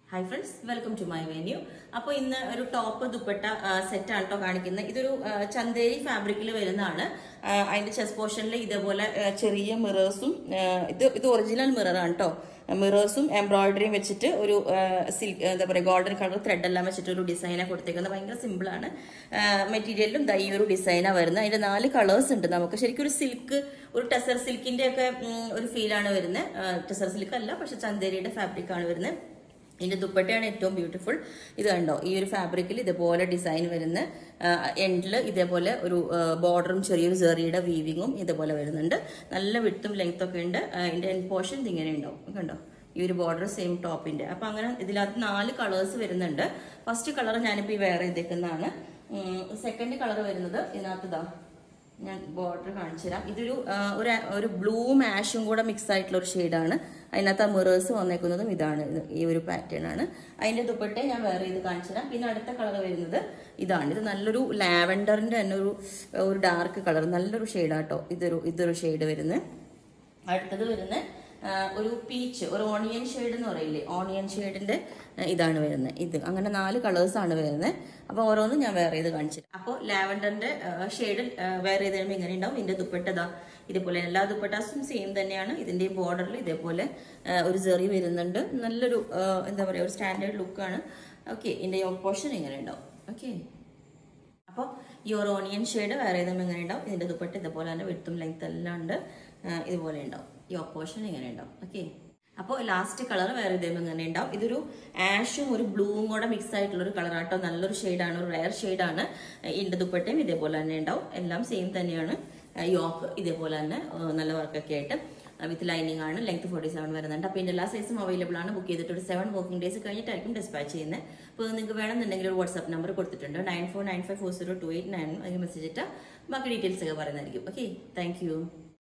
hi friends welcome to my venue അപ്പോൾ ഇന്ന് ഒരു ടോപ്പ് ദുപ്പട്ട സെറ്റ് ആണ് കേട്ടോ കാണിക്കുന്നത് ഇതൊരു ആ, ചന്തേരി ഫാബ്രിക്കിൽ വരുന്നതാണ് ആ, അതിന്റെ ചെസ്റ്റ് പോർഷനിൽ ഇതേപോലെ ആ, ചെറിയ മിറേഴ്സും ഇത് ഇത് ഒറിജിനൽ മിററാണ് കേട്ടോ മിറേഴ്സും എംബ്രോയിഡറിയും വെച്ചിട്ട് ഒരു സിൽക്ക് എന്താ പറയുക ഗോൾഡൻ കളർ ത്രെഡ് എല്ലാം വെച്ചിട്ട് ഒരു ഡിസൈനാണ് കൊടുത്തേക്കുന്നത് ഭയങ്കര സിമ്പിൾ ആണ് മെറ്റീരിയലും ദൈ ഒരു ഡിസൈനാണ് വരുന്നത് അതിന്റെ നാല് കളേഴ്സ് ഉണ്ട് നമുക്ക് ശരിക്കും ഒരു സിൽക്ക് ഒരു ടെസർ സിൽക്കിന്റെ ഒക്കെ ഉം, ഒരു ഫീലാണ് വരുന്നത് ടെസർ സിൽക്ക് അല്ല പക്ഷെ ചന്തേരിയുടെ ഫാബ്രിക് ആണ് വരുന്നത് ഇതിന്റെ ദുപ്പട്ടയാണ് ഏറ്റവും ബ്യൂട്ടിഫുൾ ഇത് കണ്ടോ ഈ ഒരു ഫാബ്രിക്കിൽ ഇതേപോലെ ഡിസൈൻ വരുന്ന എൻഡിൽ ഇതേപോലെ ഒരു ബോർഡറും ചെറിയൊരു സെറിയുടെ വീവിങ്ങും ഇതേപോലെ വരുന്നുണ്ട് നല്ല വിട്ടും ലെങ്ത് ഒക്കെ ഉണ്ട് ആ, ഇതിന്റെ എൻഡ് പോർഷൻ ഇതിങ്ങനെ ഉണ്ടാവും കണ്ടോ ഈ ഒരു ബോർഡർ സെയിം ടോപ്പിന്റെ അപ്പൊ അങ്ങനെ ഇതിനകത്ത് നാല് കളേഴ്സ് വരുന്നുണ്ട് ഫസ്റ്റ് കളർ ഞാനിപ്പോ ഈ വേറെ ഇതേക്കുന്നതാണ് സെക്കൻഡ് കളർ വരുന്നത് ഇതിനകത്ത് ഇതാ ഞാൻ ബോർഡർ കാണിച്ചു തരാം ഇതൊരു ആ, ഒരു ഒരു ബ്ലൂവും ആഷും കൂടെ മിക്സ് ആയിട്ടുള്ള ഒരു ഷെയ്ഡാണ് അതിനകത്ത് ആ മിറേഴ്സ് വന്നേക്കുന്നതും ഇതാണ് ഇത് ഈ ഒരു പാറ്റേൺ ആണ് അതിന്റെ ദുപ്പട്ടെ ഞാൻ വേറെ ഇത് കാണിച്ചു തരാം പിന്നെ അടുത്ത കളർ വരുന്നത് ഇതാണ് ഇത് നല്ലൊരു ലാവൻഡറിന്റെ തന്നെ ഒരു ഒരു ഡാർക്ക് കളർ നല്ലൊരു ഷെയ്ഡാട്ടോ ഇതൊരു ഇതൊരു ഷെയ്ഡ് വരുന്നത് അടുത്തത് വരുന്നത് ആ, ഒരു പീച്ച് ഒരു ഓണിയൻ ഷെയ്ഡ് എന്ന് പറയില്ലേ ഓണിയൻ ഷെയ്ഡിന്റെ ഇതാണ് വരുന്നത് ഇത് അങ്ങനെ നാല് കളേഴ്സ് ആണ് വരുന്നത് അപ്പൊ ഓരോന്നും ഞാൻ വേറെ ഇത് കാണിച്ചു അപ്പോൾ ലാവൻഡറിന്റെ ഷെയ്ഡിൽ വേറെ ഇത് കഴിയുമ്പോൾ ഇങ്ങനെ ഉണ്ടാവും ഇതിന്റെ ദുപ്പട്ട ഇതേപോലെ എല്ലാ ദുപ്പട്ടാസും സെയിം തന്നെയാണ് ഇതിന്റെ ബോർഡറിൽ ഇതേപോലെ ആ, ഒരു ചെറി വരുന്നുണ്ട് നല്ലൊരു ആ, എന്താ പറയാ ഒരു സ്റ്റാൻഡേർഡ് ലുക്കാണ് ഓക്കെ ഇതിന്റെ പോർഷൻ ഇങ്ങനെ ഉണ്ടാവും ഓക്കെ അപ്പോൾ ഈ ഒരു ഓണിയൻ ഷെയ്ഡ് വേറെ ഏതും എങ്ങനെ ഉണ്ടാവും ഇതിന്റെ ദുപ്പട്ട ഇതുപോലെ തന്നെ വിട്ടും ലെങ്ത് എല്ലാം ഉണ്ട് ആ, ഇതുപോലെ ഉണ്ടാവും ഈ ഓപ്പോഷൻ ഇങ്ങനെ ഉണ്ടാവും ഓക്കെ അപ്പോൾ ലാസ്റ്റ് കളർ വേറെ ഇതേം ഇങ്ങനെ ഉണ്ടാവും ഇതൊരു ആഷും ഒരു ബ്ലൂവും കൂടെ മിക്സ് ആയിട്ടുള്ള ഒരു കളറാട്ടോ നല്ലൊരു ഷെയ്ഡാണ് ഒരു റയർ ഷെയ്ഡാണ് ഇതിന്റെ ദുപ്പട്ടയും ഇതേപോലെ തന്നെ ഉണ്ടാവും എല്ലാം സെയിം തന്നെയാണ് യോക്ക് ഇതേപോലെ തന്നെ ആ, നല്ല വർക്കൊക്കെ ആയിട്ട് വിത്ത് ലൈനിങ് ആണ് ലെങ്ത് ഫോർട്ടി സെവൻ വരുന്നുണ്ട് അപ്പോൾ ഇതിന്റെ എല്ലാ സൈസും അവൈലബിൾ ആണ് ബുക്ക് ചെയ്തിട്ട് ഒരു സെവൻ വർക്കിംഗ് ഡേയ്സ് കഴിഞ്ഞിട്ടായിരിക്കും ഡിസ്പാച്ച് ചെയ്യുന്നത് അപ്പോൾ നിങ്ങൾക്ക് വേണമെന്നുണ്ടെങ്കിൽ ഒരു വാട്സ്ആപ്പ് നമ്പർ കൊടുത്തിട്ടുണ്ട് nine four nine five four zero two eight nine അതിന് മെസ്സേജ് ഇട്ടാൽ ബാക്കി ഡീറ്റെയിൽസ് ഒക്കെ പറയുന്നതായിരിക്കും ഓക്കെ താങ്ക് യു